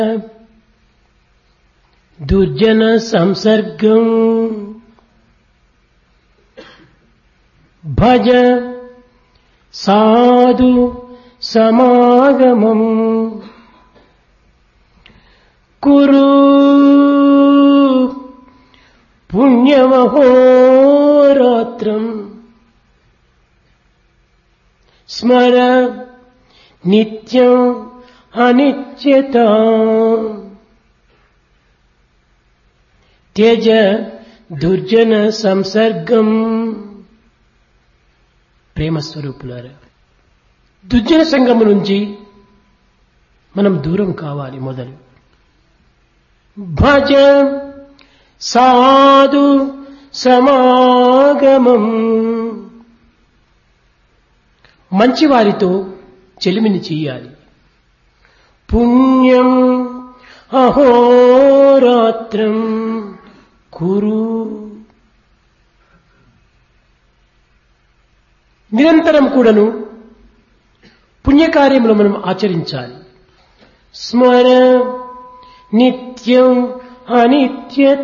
దుర్జన సంసర్గం భజ సాధు సమాగమం కురు పుణ్యమహోరాత్రం స్మర నిత్యం అనిత్యత త్యజ దుర్జన సంసర్గం ప్రేమస్వరూపులారా దుర్జన సంగము నుంచి మనం దూరం కావాలి మొదలు భజ సాధు సమాగమం మంచివారితో చెలిమిని చెయ్యాలి పుణ్యం అహోరాత్రం కురు నిరంతరం కూడాను పుణ్యకార్యములు మనం ఆచరించాలి స్మర నిత్యం అనిత్యత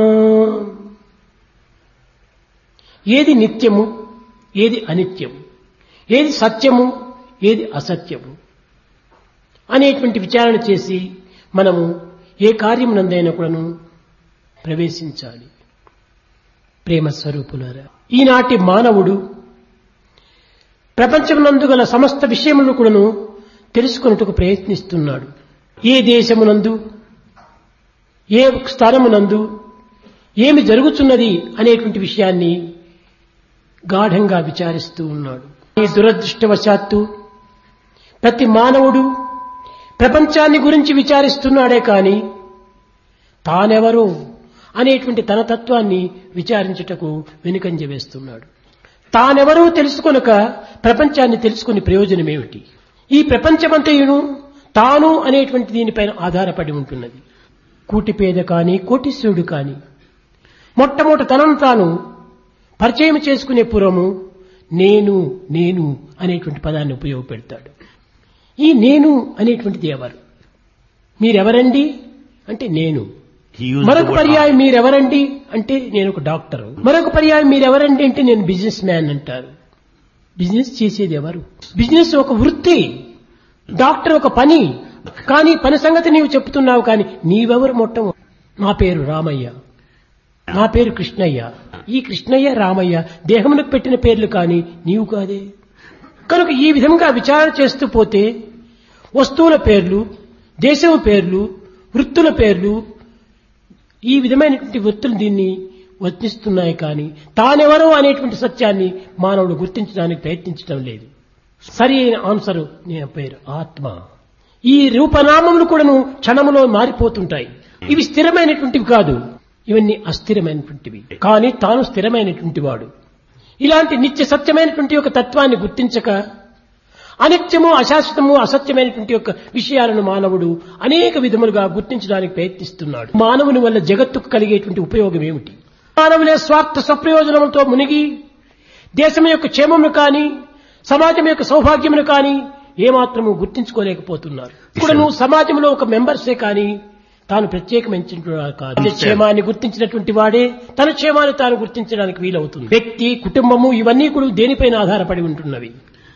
ఏది నిత్యము ఏది అనిత్యము ఏది సత్యము ఏది అసత్యము అనేటువంటి విచారణ చేసి మనము ఏ కార్యమునందైనా కూడాను ప్రవేశించాలి ప్రేమ స్వరూపులారా ఈనాటి మానవుడు ప్రపంచమునందు గల సమస్త విషయములను కూడాను తెలుసుకున్నట్టుకు ప్రయత్నిస్తున్నాడు ఏ దేశమునందు ఏ స్థానమునందు ఏమి జరుగుతున్నది అనేటువంటి విషయాన్ని గాఢంగా విచారిస్తూ ఉన్నాడు ఈ దురదృష్టవశాత్తు ప్రతి మానవుడు ప్రపంచాన్ని గురించి విచారిస్తున్నాడే కాని తానెవరో అనేటువంటి తన తత్వాన్ని విచారించుటకు వెనుకంజ వేస్తున్నాడు తానెవరో తెలుసుకొనక ప్రపంచాన్ని తెలుసుకుని ప్రయోజనమేమిటి ఈ ప్రపంచమంతయును తాను అనేటువంటి దీనిపైన ఆధారపడి ఉంటున్నది కూటిపేద కాని కోటీశ్వరుడు కాని మొట్టమొదటి తనను తాను పరిచయం చేసుకునే పూర్వము నేను నేను అనేటువంటి పదాన్ని ఉపయోగపెడతాడు ఈ నేను అనేటువంటిది ఎవరు మీరెవరండి అంటే నేను He used the మరొక word పర్యాయం మీరెవరండి అంటే నేను ఒక డాక్టర్ మరొక పర్యాయం మీరెవరండి అంటే నేను బిజినెస్ మ్యాన్ అంటారు బిజినెస్ చేసేది ఎవరు బిజినెస్ ఒక వృత్తి డాక్టర్ ఒక పని కానీ పని సంగతి నీవు చెప్తున్నావు కానీ నీవెవరు మొట్టం నా పేరు రామయ్య నా పేరు కృష్ణయ్య ఈ కృష్ణయ్య రామయ్య దేహమునకు పెట్టిన పేర్లు కానీ నీవు కాదే కనుక ఈ విధంగా విచారణ చేస్తూ పోతే వస్తువుల పేర్లు దేశం పేర్లు వృత్తుల పేర్లు ఈ విధమైనటువంటి వృత్తులు దీన్ని వర్తిస్తున్నాయి కానీ తానెవరో అనేటువంటి సత్యాన్ని మానవుడు గుర్తించడానికి ప్రయత్నించడం లేదు సరి అయిన ఆన్సర్ నేను పేరు ఆత్మ ఈ రూపనామములు కూడాను క్షణములో మారిపోతుంటాయి ఇవి స్థిరమైనటువంటివి కాదు ఇవన్నీ అస్థిరమైనటువంటివి కానీ తాను స్థిరమైనటువంటి వాడు ఇలాంటి నిత్య సత్యమైనటువంటి ఒక తత్వాన్ని గుర్తించక అనిత్యము అశాశ్వతము అసత్యమైనటువంటి యొక్క విషయాలను మానవుడు అనేక విధములుగా గుర్తించడానికి ప్రయత్నిస్తున్నాడు మానవుని వల్ల జగత్తుకు కలిగేటువంటి ఉపయోగం ఏమిటి మానవులే స్వార్థ స్వప్రయోజనంతో మునిగి దేశం యొక్క క్షేమమును కానీ సమాజం యొక్క సౌభాగ్యమును కానీ ఏమాత్రము గుర్తించుకోలేకపోతున్నారు ఇప్పుడు నువ్వు సమాజంలో ఒక మెంబర్సే కానీ తాను ప్రత్యేకమైన కాదు నిజ క్షేమాన్ని గుర్తించినటువంటి వాడే తన క్షేమాన్ని తాను గుర్తించడానికి వీలవుతుంది వ్యక్తి కుటుంబము ఇవన్నీ కూడా దేనిపైన ఆధారపడి ఉంటున్నవి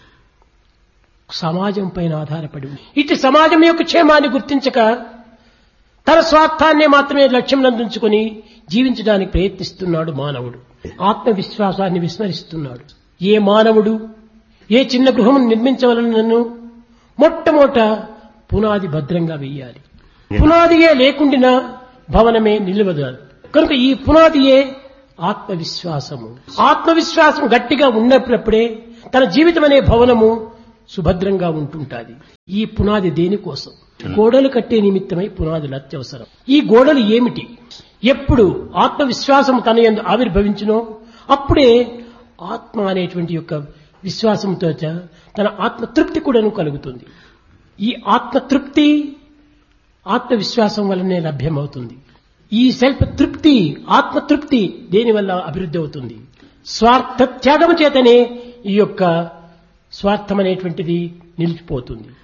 సమాజం పైన ఆధారపడి ఉంది ఇటు సమాజం యొక్క క్షేమాన్ని గుర్తించక తన స్వార్థాన్నే మాత్రమే లక్ష్యం నందించుకుని జీవించడానికి ప్రయత్నిస్తున్నాడు మానవుడు ఆత్మవిశ్వాసాన్ని విస్మరిస్తున్నాడు ఏ మానవుడు ఏ చిన్న గృహం నిర్మించవలనను మొట్టమొదట పునాది భద్రంగా వెయ్యాలి పునాదియే లేకుండిన భవనమే నిలవదు కనుక ఈ పునాదియే ఆత్మవిశ్వాసము ఆత్మవిశ్వాసం గట్టిగా ఉన్నప్పుడే తన జీవితం అనే భవనము సుభద్రంగా ఉంటుంటాది ఈ పునాది దేనికోసం గోడలు కట్టే నిమిత్తమై పునాదులు అత్యవసరం ఈ గోడలు ఏమిటి ఎప్పుడు ఆత్మవిశ్వాసం తన యందు ఆవిర్భవించునో అప్పుడే ఆత్మ అనేటువంటి యొక్క విశ్వాసంతో చ- తన ఆత్మతృప్తి కూడాను కలుగుతుంది ఈ ఆత్మతృప్తి ఆత్మవిశ్వాసం వల్లనే లభ్యమవుతుంది ఈ సెల్ఫ్ తృప్తి ఆత్మతృప్తి దేనివల్ల అభివృద్ధి అవుతుంది స్వార్థ త్యాగము చేతనే ఈ యొక్క స్వార్థం అనేటువంటిది నిలిచిపోతుంది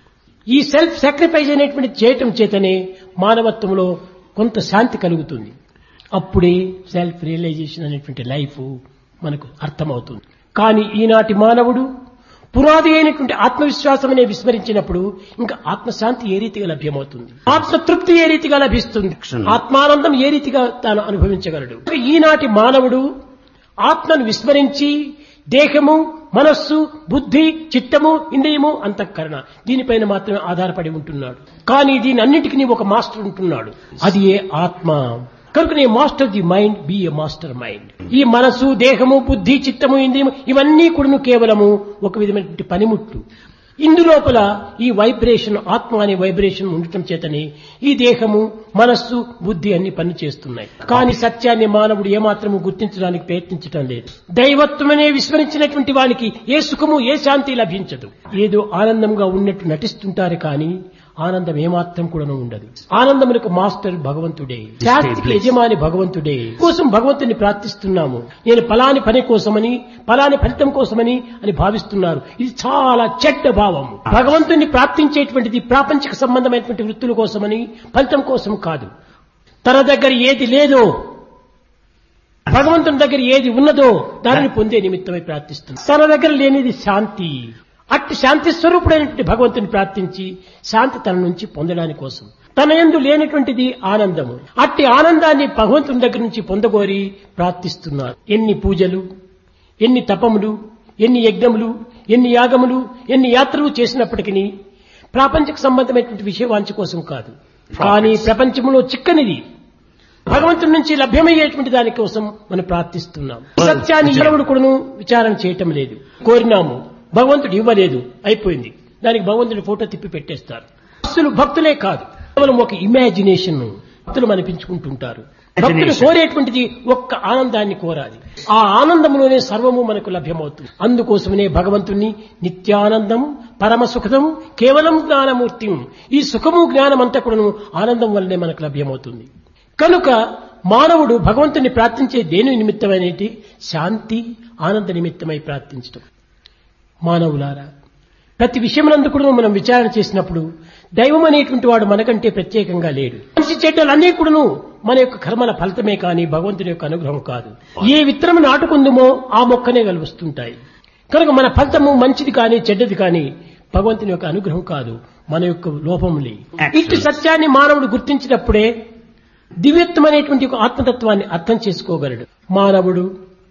ఈ సెల్ఫ్ సాక్రిఫైస్ అనేటువంటి చేయటం చేతనే మానవత్వంలో కొంత శాంతి కలుగుతుంది అప్పుడే సెల్ఫ్ రియలైజేషన్ అనేటువంటి లైఫ్ మనకు అర్థమవుతుంది కానీ ఈనాటి మానవుడు పునాది అయినటువంటి ఆత్మవిశ్వాసం అనే విస్మరించినప్పుడు ఇంకా ఆత్మశాంతి ఏ రీతిగా లభ్యమవుతుంది ఆత్మతృప్తి ఏ రీతిగా లభిస్తుంది ఆత్మానందం ఏ రీతిగా తాను అనుభవించగలడు ఈనాటి మానవుడు ఆత్మను విస్మరించి దేహము మనస్సు బుద్ధి చిత్తము ఇంద్రియము అంతఃకరణ దీనిపైన మాత్రమే ఆధారపడి ఉంటున్నాడు కానీ దీని అన్నిటికీ ఒక మాస్టర్ ఉంటున్నాడు అది ఏ ఆత్మ కనుక నీ master the mind be a master mind ఈ మనసు దేహము బుద్ధి చిత్తము ఇంద్రియము ఇవన్నీ కూడా కేవలము ఒక విధమైనటువంటి పనిముట్లు ఇందులోపల ఈ వైబ్రేషన్ ఆత్మ అనే వైబ్రేషన్ ఉండటం చేతనే ఈ దేహము మనస్సు బుద్ధి అన్ని పని చేస్తున్నాయి కానీ సత్యాన్ని మానవుడు ఏమాత్రము గుర్తించడానికి ప్రయత్నించడం లేదు దైవత్వమనే విస్మరించినటువంటి వానికి ఏ సుఖము ఏ శాంతి లభించదు ఏదో ఆనందంగా ఉన్నట్టు నటిస్తుంటారు కానీ ఆనందం ఏమాత్రం కూడా ఉండదు ఆనందములకు మాస్టర్ భగవంతుడే శాంతికి యజమాని భగవంతుడే కోసం భగవంతుని ప్రార్థిస్తున్నాము నేను ఫలాని పని కోసమని ఫలాని ఫలితం కోసమని అని భావిస్తున్నారు ఇది చాలా చెడ్డ భావము భగవంతుని ప్రార్థించేటువంటిది ప్రాపంచిక సంబంధమైనటువంటి వృత్తుల కోసమని ఫలితం కోసం కాదు తన దగ్గర ఏది లేదో భగవంతుని దగ్గర ఏది ఉన్నదో దానిని పొందే నిమిత్తమై ప్రార్థిస్తుంది తన దగ్గర లేనిది శాంతి అట్టి శాంతి స్వరూపుడైనటువంటి భగవంతుని ప్రార్థించి శాంతి తన నుంచి పొందడానికి కోసం తన ఎందు లేనటువంటిది ఆనందము అట్టి ఆనందాన్ని భగవంతుని దగ్గర నుంచి పొందగోరి ప్రార్థిస్తున్నారు ఎన్ని పూజలు ఎన్ని తపములు ఎన్ని యజ్ఞములు ఎన్ని యాగములు ఎన్ని యాత్రలు చేసినప్పటికీ ప్రాపంచిక సంబంధమైనటువంటి విషయవాంఛ కోసం కాదు కానీ ప్రపంచంలో చిక్కనిది భగవంతుడి నుంచి లభ్యమయ్యేటువంటి దాని కోసం మనం ప్రార్థిస్తున్నాం సత్యాన్ని ఎవరు కూడాను విచారణ చేయటం లేదు కోరినాము భగవంతుడు ఇవ్వలేదు అయిపోయింది దానికి భగవంతుడి ఫోటో తిప్పి పెట్టేస్తారు భక్తులు భక్తులే కాదు కేవలం ఒక ఇమాజినేషన్ భక్తులు అనిపించుకుంటుంటారు భక్తులు కోరేటువంటిది ఒక్క ఆనందాన్ని కోరాలి ఆ ఆనందంలోనే సర్వము మనకు లభ్యమవుతుంది అందుకోసమనే భగవంతుణ్ణి నిత్యానందం పరమ సుఖదం కేవలం జ్ఞానమూర్తి ఈ సుఖము జ్ఞానం అంతా కూడాను ఆనందం వల్లనే మనకు లభ్యమవుతుంది కనుక మానవుడు భగవంతుని ప్రార్థించే దేని నిమిత్తమైనటి శాంతి ఆనంద నిమిత్తమై ప్రార్థించడం మానవులారా ప్రతి విషయమునందు కూడా మనం విచారణ చేసినప్పుడు దైవం అనేటువంటి వాడు మనకంటే ప్రత్యేకంగా లేడు మంచి చెడ్డలన్నీ కూడాను మన యొక్క కర్మల ఫలితమే కానీ భగవంతుని యొక్క అనుగ్రహం కాదు ఏ విత్తనం నాటుకుందుమో ఆ మొక్కనే కలుస్తుంటాయి కనుక మన ఫలితము మంచిది కానీ చెడ్డది కానీ భగవంతుని యొక్క అనుగ్రహం కాదు మన యొక్క లోపములే ఇట్టి సత్యాన్ని మానవుడు గుర్తించినప్పుడే దివ్యత్వం అనేటువంటి ఒక ఆత్మతత్వాన్ని అర్థం చేసుకోగలడు మానవుడు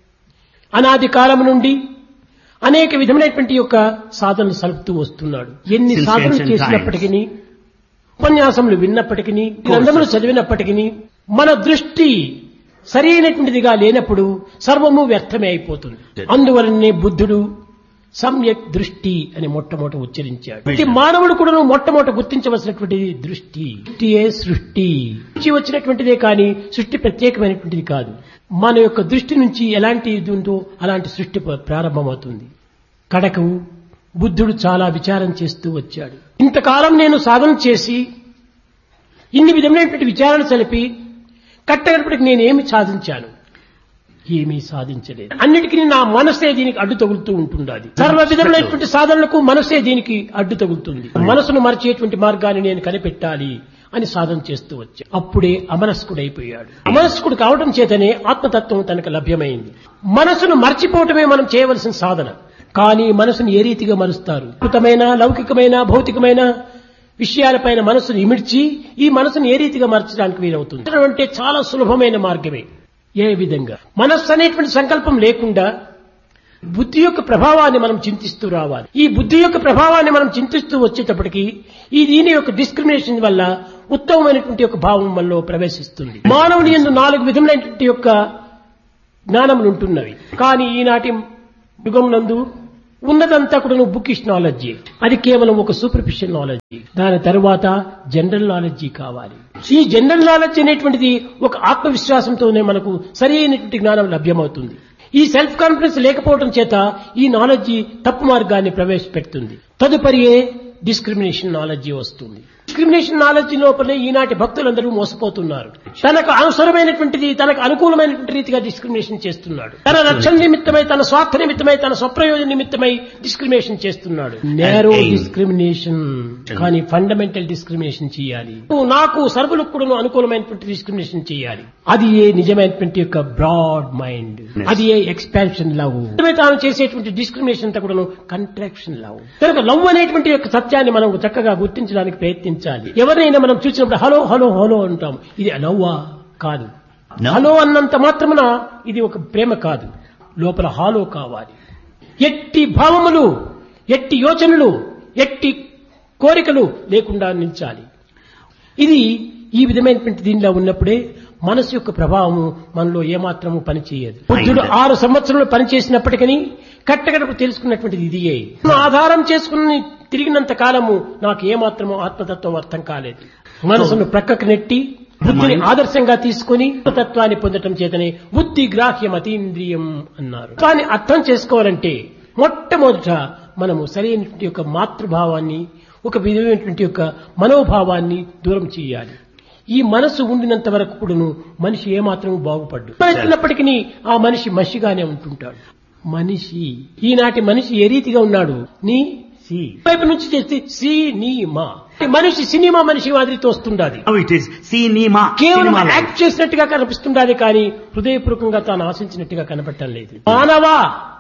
అనాది కాలం నుండి అనేక విధమైనటువంటి యొక్క సాధనలు సలుపుతూ వస్తున్నాడు ఎన్ని Since సాధనలు ancient చేసినప్పటికీ ఉపన్యాసములు విన్నప్పటికీ గ్రంథములు చదివినప్పటికీ మన దృష్టి సరైనటువంటిదిగా లేనప్పుడు సర్వము వ్యర్థమే అయిపోతుంది అందువలనే బుద్ధుడు సమ్యక్ దృష్టి అని మొట్టమొదట ఉచ్చరించాడు ప్రతి మానవుడు కూడా మొట్టమొదట గుర్తించవలసినటువంటిది దృష్టి దృష్టియే సృష్టి నుంచి వచ్చినటువంటిదే కానీ సృష్టి ప్రత్యేకమైనటువంటిది కాదు మన యొక్క దృష్టి నుంచి ఎలాంటి ఇది ఉందో అలాంటి సృష్టి ప్ర- ప్రారంభమవుతుంది కడకు బుద్ధుడు చాలా విచారం చేస్తూ వచ్చాడు ఇంతకాలం నేను సాధన చేసి ఇన్ని విధమైనటువంటి విచారణ చలిపి కట్టగడపటికి నేనేమి సాధించాను ఏమీ సాధించలేదు అన్నిటికీ నా మనసే దీనికి అడ్డు తగులుతూ ఉంటుండాలి సర్వ విధములైనటువంటి సాధనలకు మనసే దీనికి అడ్డు తగులుతుంది మనసును మరిచేటువంటి మార్గాన్ని నేను కనిపెట్టాలి అని సాధన చేస్తూ వచ్చా అప్పుడే అమనస్కుడైపోయాడు అమనస్కుడు కావడం చేతనే ఆత్మతత్వం తనకు లభ్యమైంది మనసును మర్చిపోవటమే మనం చేయవలసిన సాధన కానీ మనసును ఏ రీతిగా మరుస్తారు కృతమైన లౌకికమైన భౌతికమైన విషయాలపైన మనసును ఇమిడ్చి ఈ మనసును ఏ రీతిగా మార్చడానికి వీలవుతుంది అంటే చాలా సులభమైన మార్గమే ఏ విధంగా మనస్సు అనేటువంటి సంకల్పం లేకుండా బుద్ధి యొక్క ప్రభావాన్ని మనం చింతిస్తూ రావాలి ఈ బుద్ధి యొక్క ప్రభావాన్ని మనం చింతిస్తూ వచ్చేటప్పటికి ఈ దీని యొక్క డిస్క్రిమినేషన్ వల్ల ఉత్తమమైనటువంటి యొక్క భావం వల్ల ప్రవేశిస్తుంది మానవుని ఎందు నాలుగు విధములైనటువంటి యొక్క జ్ఞానములు ఉంటున్నవి కానీ ఈనాటి యుగం నందు ఉన్నదంతా కూడా బుకిష్ నాలెడ్జీ అది కేవలం ఒక సూపర్ఫిషియల్ నాలెడ్జీ దాని తరువాత జనరల్ నాలెడ్జీ కావాలి ఈ జనరల్ నాలెడ్జ్ అనేటువంటిది ఒక ఆత్మవిశ్వాసంతోనే మనకు సరైనటువంటి జ్ఞానం లభ్యమవుతుంది ఈ సెల్ఫ్ కాన్ఫిడెన్స్ లేకపోవడం చేత ఈ నాలెడ్జీ తప్పు మార్గాన్ని ప్రవేశపెడుతుంది తదుపరియే డిస్క్రిమినేషన్ నాలెడ్జీ వస్తుంది డిస్క్రిమినేషన్ నాలెడ్జ్ లోపలే ఈనాటి భక్తులందరూ మోసపోతున్నారు తనకు అవసరమైనటువంటిది తనకు అనుకూలమైనటువంటి రీతిగా డిస్క్రిమినేషన్ చేస్తున్నాడు తన రక్షణ నిమిత్తమై తన స్వార్థ నిమిత్తమై తన స్వప్రయోజన నిమిత్తమై డిస్క్రిమినేషన్ చేస్తున్నాడు నేరో aim. డిస్క్రిమినేషన్ కానీ ఫండమెంటల్ డిస్క్రిమినేషన్ చేయాలి నువ్వు నాకు సర్వులకు కూడా అనుకూలమైనటువంటి డిస్క్రిమినేషన్ చేయాలి అది ఏ నిజమైనటువంటి యొక్క బ్రాడ్ మైండ్ Yes. అది ఏ ఎక్స్పాన్షన్ లవ్ తాను చేసేటువంటి డిస్క్రిమినేషన్ అంతా కూడా కంట్రాక్షన్ లవ్ కనుక లవ్ అనేటువంటి యొక్క సత్యాన్ని మనం చక్కగా గుర్తించడానికి ప్రయత్నించాలి ఎవరినైనా మనం చూసినప్పుడు హలో హలో హలో అంటాం ఇది లవ్వా కాదు No. హలో అన్నంత మాత్రమున ఇది ఒక ప్రేమ కాదు లోపల హాలో కావాలి ఎట్టి భావములు ఎట్టి యోచనలు ఎట్టి కోరికలు లేకుండా నిలిచాలి ఇది ఈ విధమైనటువంటి దీనిలో ఉన్నప్పుడే మనసు యొక్క ప్రభావము మనలో ఏమాత్రము పనిచేయదు బుద్ధుడు ఆరు సంవత్సరాలు పనిచేసినప్పటికీ కట్టగడపు తెలుసుకున్నటువంటిది ఇదియే ఆధారం చేసుకుని తిరిగినంత కాలము నాకు ఏమాత్రము ఆత్మతత్వం అర్థం కాలేదు మనసును ప్రక్కకు నెట్టి బుద్ధిని ఆదర్శంగా తీసుకుని తత్వాన్ని పొందటం చేతనే బుద్ధి గ్రాహ్యం అతీంద్రియం అన్నారు దాన్ని అర్థం చేసుకోవాలంటే మొట్టమొదట మనము సరైనటువంటి యొక్క మాతృభావాన్ని ఒక విధమైనటువంటి యొక్క మనోభావాన్ని దూరం చేయాలి ఈ మనసు ఉండినంత వరకు కూడాను మనిషి ఏమాత్రం బాగుపడ్డు ఎన్నప్పటికీ ఆ మనిషి మనిషిగానే ఉంటుంటాడు మనిషి ఈనాటి మనిషి ఏ రీతిగా ఉన్నాడు నీ సి వైపు నుంచి చేస్తే సి నీ మా మనిషి సినిమా మనిషి మాదిరి తోస్తుండాలి Now it is cinema. కేవలం cinema life. యాక్ట్ చేసినట్టుగా కనిపిస్తుండాలి కానీ హృదయపూర్వకంగా తాను ఆశించినట్టుగా కనపడటం లేదు మానవా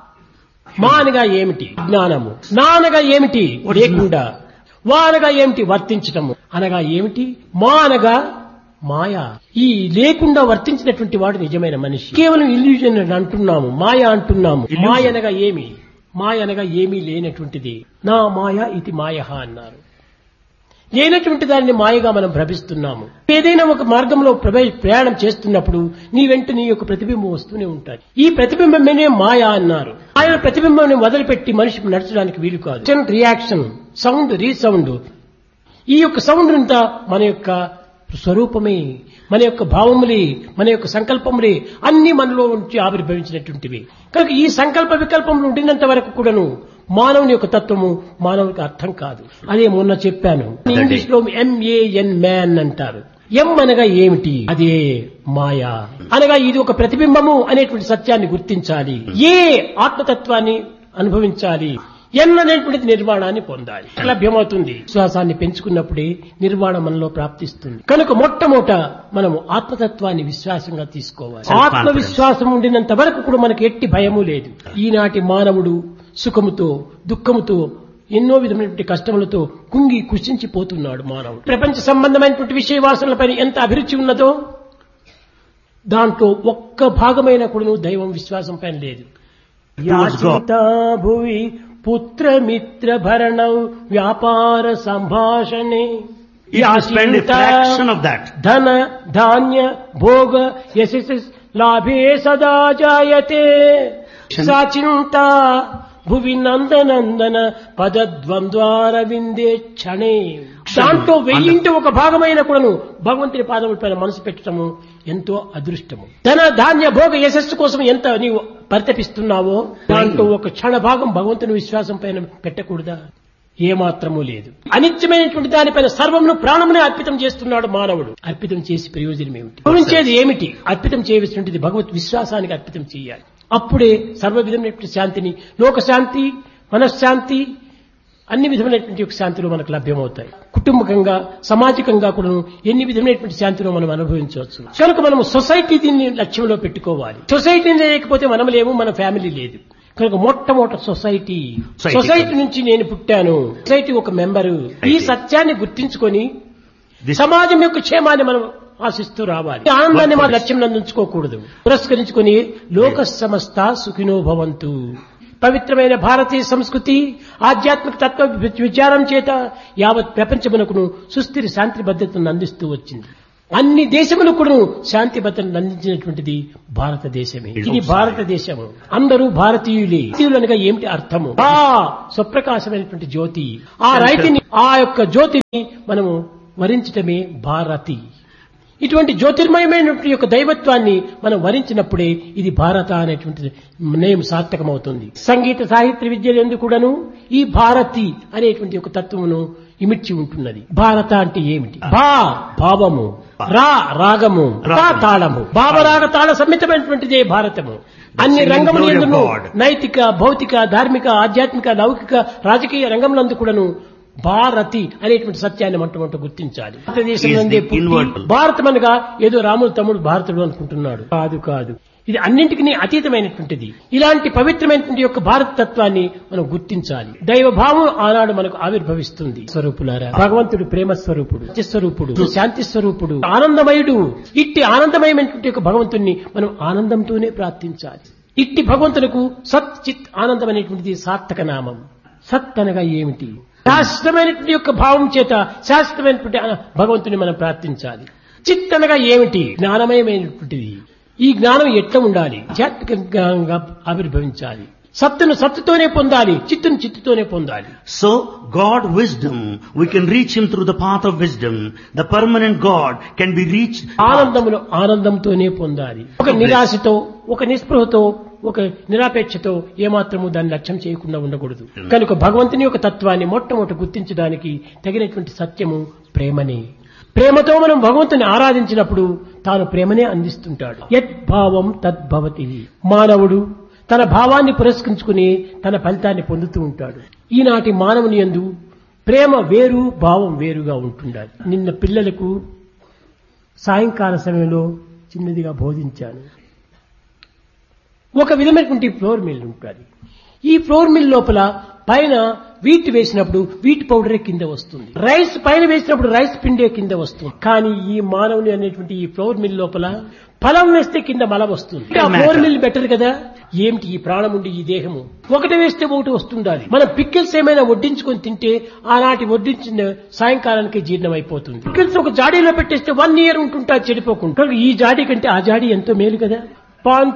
మానగా ఏమిటి జ్ఞానము నానగా ఏమిటి లేకుండా వానగా ఏమిటి వర్తించటము అనగా ఏమిటి మా అనగా మాయ ఈ లేకుండా వర్తించినటువంటి వాడు నిజమైన మనిషి కేవలం ఇల్యూజన్ అని అంటున్నాము మాయ అంటున్నాము Illusion. మాయ అనగా ఏమి మాయ అనగా ఏమీ లేనటువంటిది నా మాయ ఇది మాయ అన్నారు లేనటువంటి దానిని మాయగా మనం భ్రమిస్తున్నాము ఏదైనా ఒక మార్గంలో ప్రవే- ప్రయాణం చేస్తున్నప్పుడు నీ వెంట నీ యొక్క ప్రతిబింబం వస్తూనే ఉంటాయి ఈ ప్రతిబింబమే మాయ అన్నారు ఆయన ప్రతిబింబాన్ని వదిలిపెట్టి మనిషి నడచడానికి వీలు కాదు రియాక్షన్ సౌండ్ రీసౌండ్ ఈ యొక్క సౌండ్ అంతా మన యొక్క స్వరూపమే మన యొక్క భావములే మన యొక్క సంకల్పములే అన్ని మనలో నుంచి ఆవిర్భవించినటువంటివి కనుక ఈ సంకల్ప వికల్పములు ఉండినంత వరకు కూడాను మానవుని యొక్క తత్వము మానవునికి అర్థం కాదు అదే మొన్న చెప్పాను ఇంగ్లీష్ లో ఎంఏఎన్ మ్యాన్ అంటారు ఎం అనగా ఏమిటి అదే మాయా అనగా ఇది ఒక ప్రతిబింబము అనేటువంటి సత్యాన్ని గుర్తించాలి ఏ ఆత్మతత్వాన్ని అనుభవించాలి ఎన్ అనేటువంటిది నిర్వాణాన్ని పొందాలి లభ్యమవుతుంది విశ్వాసాన్ని పెంచుకున్నప్పుడే నిర్వాణం మనలో ప్రాప్తిస్తుంది కనుక మొట్టమొదట మనము ఆత్మతత్వాన్ని విశ్వాసంగా తీసుకోవాలి Self-confidence. ఆత్మవిశ్వాసం ఉండినంత వరకు కూడా మనకి ఎట్టి భయము లేదు ఈనాటి మానవుడు సుఖముతో దుఃఖముతో ఎన్నో విధమైనటువంటి కష్టములతో కుంగి కుషించిపోతున్నాడు మానవుడు ప్రపంచ సంబంధమైనటువంటి విషయ వాసనలపైన ఎంత అభిరుచి ఉన్నదో దాంట్లో ఒక్క భాగమైన కూడా దైవం విశ్వాసం పైన లేదు Towards God. యాచితా భువి పుత్రమిత్ర భరణం వ్యాపార సంభాషణే If you spend a యాచింతా fraction of that, ధన ధాన్య భోగ యశస్ లాభే సదా జాయతే సాచింత భువి నందనందన పదద్వంద్వార విందే క్షణే దాంట్లో వెయ్యింటి ఒక భాగమైన కూడాను భగవంతుని పాదముల పైన మనసు పెట్టడము ఎంతో అదృష్టము ధన ధాన్య భోగ యశస్సు కోసం ఎంత నీవు పరితపిస్తున్నావో దాంట్లో ఒక క్షణ భాగం భగవంతుని విశ్వాసం పైన పెట్టకూడదా ఏమాత్రము లేదు అనిత్యమైనటువంటి దానిపైన సర్వమును ప్రాణమునే అర్పితం చేస్తున్నాడు మానవుడు అర్పితం చేసి ప్రయోజనం ఏమిటి గమనించేది ఏమిటి అర్పితం చేయవలసినది భగవత్ విశ్వాసానికి అర్పితం చేయాలి అప్పుడే సర్వ విధమైనటువంటి శాంతిని లోక శాంతి మనశ్శాంతి అన్ని విధమైనటువంటి యొక్క శాంతులు మనకు లభ్యమవుతాయి కుటుంబకంగా సామాజికంగా కూడా ఎన్ని విధమైనటువంటి శాంతులు మనం అనుభవించవచ్చు కనుక మనం సొసైటీ దీన్ని లక్ష్యంలో పెట్టుకోవాలి సొసైటీ లేకపోతే మనం లేము మన ఫ్యామిలీ లేదు కనుక మొట్టమొదటి సొసైటీ Society. సొసైటీ నుంచి నేను పుట్టాను సొసైటీ ఒక మెంబరు ఈ సత్యాన్ని గుర్తించుకొని this సమాజం యొక్క క్షేమాన్ని మనం ఆశిస్తూ రావాలి ఈ ఆనందాన్ని మా లక్ష్యం అందించుకోకూడదు పురస్కరించుకొని లోక సమస్త సుఖినో భవంతు పవిత్రమైన భారతీయ సంస్కృతి ఆధ్యాత్మిక తత్వ విచారం చేత యావత్ ప్రపంచమునకును సుస్థిర శాంతి భద్రతను అందిస్తూ వచ్చింది అన్ని దేశములు కూడా శాంతి భద్రతను అందించినటువంటిది భారతదేశమే ఇది భారతదేశము అందరూ భారతీయులే భారతీయులు అనగా ఏమిటి అర్థము ఆ స్వప్రకాశమైనటువంటి జ్యోతి ఆ రైతిని ఆ యొక్క జ్యోతిని మనము వరించటమే భారతి ఇటువంటి జ్యోతిర్మయమైనటువంటి యొక్క దైవత్వాన్ని మనం వరించినప్పుడే ఇది భారత అనేటువంటి నేమ్ సార్థకమవుతుంది సంగీత సాహిత్య విద్యలు ఎందుకు కూడాను ఈ భారతి అనేటువంటి ఒక తత్వమును ఇమిడ్చి ఉంటున్నది భారత అంటే ఏమిటి భా భావము రా రాగము తా తాళము భావరాగ తాళ సమ్మితమైనటువంటిదే భారతము అన్ని singing రంగములు glory of ఎందును God. నైతిక భౌతిక ధార్మిక ఆధ్యాత్మిక లౌకిక రాజకీయ రంగములందు కూడాను భారతి అనేటువంటి సత్యాన్ని మొట్టమొదటి గుర్తించాలి భారతదేశం Is the నందే పుట్టి inward. భారతం అనగా ఏదో రాముడు తమ్ముడు భారతుడు అనుకుంటున్నాడు కాదు కాదు ఇది అన్నింటికి అతీతమైనటువంటిది ఇలాంటి పవిత్రమైనటువంటి యొక్క భారత తత్వాన్ని మనం గుర్తించాలి దైవ భావం ఆనాడు మనకు ఆవిర్భవిస్తుంది స్వరూపులారా భగవంతుడు ప్రేమ స్వరూపుడు సత్య స్వరూపుడు శాంతి స్వరూపుడు ఆనందమయుడు ఇట్టి ఆనందమయమైనటువంటి యొక్క భగవంతుణ్ణి మనం ఆనందంతోనే ప్రార్థించాలి ఇట్టి భగవంతునకు సత్ చిత్ ఆనందం అనేటువంటిది సార్థక నామం సత్ అనగా ఏమిటి శాశ్వతమైనటువంటి యొక్క భావం చేత శాశ్వతమైనటువంటి ఆ భగవంతుని మనం ప్రార్థించాలి చిత్ అనగా ఏమిటి జ్ఞానమయమైనటువంటిది ఈ జ్ఞానం ఎట్లా ఉండాలి ఆధ్యాత్మిక జ్ఞానంగా ఆవిర్భవించాలి సత్తును సత్తుతోనే పొందాలి చిత్తును చిత్తుతోనే పొందాలి So, God wisdom, we can reach Him through the path of wisdom. The permanent God can be reached. ఆనందమును ఆనందంతోనే పొందాలి ఒక నిరాశతో ఒక నిస్పృహతో ఒక నిరాపేక్షతో ఏమాత్రము దాన్ని లక్ష్యం చేయకుండా ఉండకూడదు కనుక భగవంతుని యొక్క తత్వాన్ని మొట్టమొదటి గుర్తించడానికి తగినటువంటి సత్యము ప్రేమనే ప్రేమతో మనం భగవంతుని ఆరాధించినప్పుడు తాను ప్రేమనే అందిస్తుంటాడు యద్భావం తద్భవతి మానవుడు తన భావాన్ని పురస్కరించుకుని తన ఫలితాన్ని పొందుతూ ఉంటాడు ఈనాటి మానవుని యందు ప్రేమ వేరు భావం వేరుగా ఉంటుండాలి నిన్న పిల్లలకు సాయంకాల సమయంలో చిన్నదిగా బోధించాను ఒక విధమైనటువంటి ఫ్లోర్ మిల్ ఉంటుంది ఈ ఫ్లోర్ మిల్ లోపల పైన వీట్ వేసినప్పుడు వీట్ పౌడరే కింద వస్తుంది రైస్ పైన వేసినప్పుడు రైస్ పిండే కింద వస్తుంది కానీ ఈ మానవుని అనేటువంటి ఈ ఫ్లోర్ మిల్ లోపల ఫలం వేస్తే కింద మల వస్తుంది ఆ ఫ్లోర్ మిల్ బెటర్ కదా ఏమిటి ఈ ప్రాణం ఉండి ఈ దేహము ఒకటి వేస్తే ఒకటి వస్తుండాలి మనం పిక్కిల్స్ ఏమైనా వడ్డించుకొని తింటే ఆనాటి వడ్డించిన సాయంకాలానికి జీర్ణం అయిపోతుంది పిక్కిల్స్ ఒక జాడీలో పెట్టేస్తే వన్ ఇయర్ ఉంటుంటా చెడిపోకుండా కనుక ఈ జాడీ కంటే ఆ జాడీ ఎంతో మేలు కదా పాన్